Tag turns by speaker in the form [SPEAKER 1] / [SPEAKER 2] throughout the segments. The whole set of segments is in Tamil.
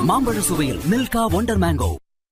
[SPEAKER 1] மாம்பழ சுவையில் Milka wonder mango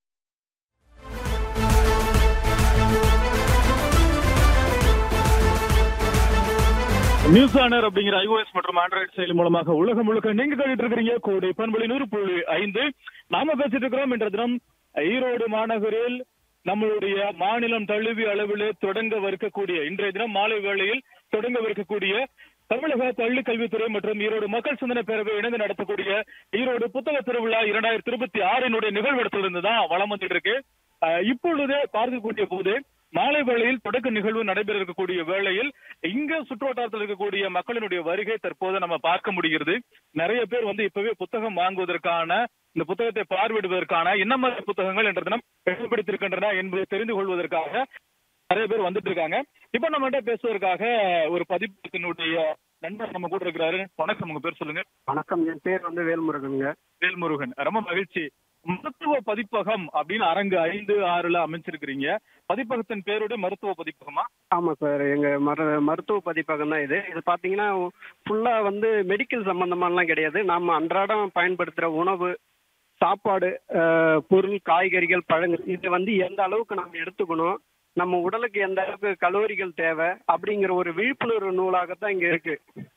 [SPEAKER 2] news on air அப்படிங்கிற ஐஓஎஸ் மற்றும் ஆண்ட்ராய்டு செயலி மூலமாக உலகம் முழுக்க நீங்க கேட்டுட்டு இருக்கிறீங்க கோடி பண்பொழி நூறு புள்ளி ஐந்து நாம பேசிட்டு இருக்கிறோம் என்ற தினம் ஈரோடு மாநகரில் நம்மளுடைய மாநிலம் தழுவிய அளவில் தொடங்கவிருக்கக்கூடிய இன்றைய தினம் மாலை வேளையில் தொடங்கவிருக்கக்கூடிய தமிழக பள்ளி கல்வித்துறை மற்றும் ஈரோடு மக்கள் சிந்தனை பேரவை இணைந்து நடத்தக்கூடிய ஈரோடு புத்தக திருவிழா இரண்டாயிரத்தி இருபத்தி ஆறினுடைய நிகழ்விடத்திலிருந்து தான் வளம் வந்துட்டு இருக்கு அஹ் இப்பொழுதே பார்க்கக்கூடிய போது மாலை வேளையில் தொடக்க நிகழ்வு நடைபெற இருக்கக்கூடிய வேளையில் இங்க சுற்றுவட்டாரத்தில் இருக்கக்கூடிய மக்களினுடைய வருகை தற்போது நம்ம பார்க்க முடிகிறது நிறைய பேர் வந்து இப்பவே புத்தகம் வாங்குவதற்கான இந்த புத்தகத்தை பார்வையிடுவதற்கான என்ன மாதிரி புத்தகங்கள் என்ற தினம் வெளிப்படுத்தியிருக்கின்றன என்பதை தெரிந்து கொள்வதற்காக நிறைய பேர் வந்துட்டு இருக்காங்க இப்ப நம்மகிட்ட பேசுவதற்காக ஒரு பதிப்பகத்தினுடைய நண்பர் நம்ம கூட இருக்கிறாரு வணக்கம் உங்க பேர் சொல்லுங்க
[SPEAKER 3] வணக்கம் என் பேர் வந்து வேல்முருகனுங்க
[SPEAKER 2] வேல்முருகன் ரொம்ப மகிழ்ச்சி மருத்துவ பதிப்பகம் அப்படின்னு அரங்கு ஐந்து ஆறுல அமைச்சிருக்கிறீங்க பதிப்பகத்தின் பேரோட மருத்துவ பதிப்பகமா
[SPEAKER 3] ஆமா சார் எங்க மரு மருத்துவ பதிப்பகம் தான் இது இது பாத்தீங்கன்னா ஃபுல்லா வந்து மெடிக்கல் சம்பந்தமாலாம் கிடையாது நாம அன்றாடம் பயன்படுத்துற உணவு சாப்பாடு அஹ், பொருள் காய்கறிகள் பழங்கள் இது வந்து எந்த அளவுக்கு நம்ம எடுத்துக்கணும் நம்ம உடலுக்கு எந்த அளவுக்கு கலோரிகள் தேவை அப்படிங்கிற ஒரு விழிப்புணர்வு நூலாகத்தான் இங்க இருக்கு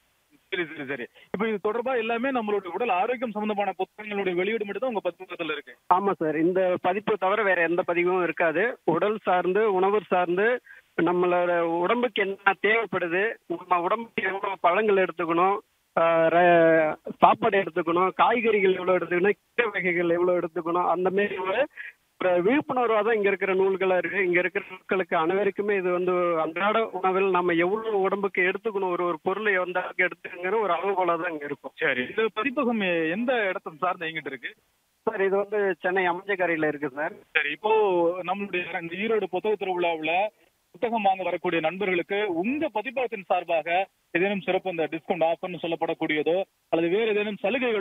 [SPEAKER 2] சரி சரி சரி இப்ப இது தொடர்பா எல்லாமே நம்மளுடைய உடல் ஆரோக்கியம் சம்பந்தமான புத்தகங்களுடைய வெளியீடு மட்டும் தான் உங்க பதிப்பகத்துல இருக்கு
[SPEAKER 3] ஆமா சார் இந்த பதிப்பு தவிர வேற எந்த பதிவும் இருக்காது உடல் சார்ந்து உணவு சார்ந்து நம்மளோட உடம்புக்கு என்ன தேவைப்படுது நம்ம உடம்புக்கு எவ்வளவு பழங்கள் எடுத்துக்கணும் ஆஹ் ர- சாப்பாடு எடுத்துக்கணும் காய்கறிகள் எவ்வளவு எடுத்துக்கணும் கீரை வகைகள் எவ்வளவு எடுத்துக்கணும் அந்த மாதிரி ஒரு ஒரு விழிப்புணர்வா தான் இங்க இருக்கிற நூல்களா இருக்கு இங்க இருக்கிற மக்களுக்கு அனைவருக்குமே இது வந்து அன்றாட உணவில் நம்ம எவ்வளவு உடம்புக்கு எடுத்துக்கணும் ஒரு ஒரு பொருளை எந்த அளவுக்கு எடுத்துக்கிற ஒரு அளவுகோலா தான் இங்க இருக்கும்
[SPEAKER 2] சரி இந்த பதிப்பகம் எந்த இடத்தை சார்ந்து இயங்கிட்டு இருக்கு
[SPEAKER 3] சார் இது வந்து சென்னை அமைஞ்சக்கரையில இருக்கு சார்
[SPEAKER 2] சரி இப்போ நம்மளுடைய இந்த ஈரோடு புத்தக திருவிழாவுல புத்தகம் வாங்க வரக்கூடிய நண்பர்களுக்கு உங்க பதிப்பகத்தின் சார்பாக ஏதேனும் சிறப்பு இந்த டிஸ்கவுண்ட் ஆஃபர்னு சொல்லப்படக்கூடியதோ அல்லது வேற ஏதேனும் சலுகைகள்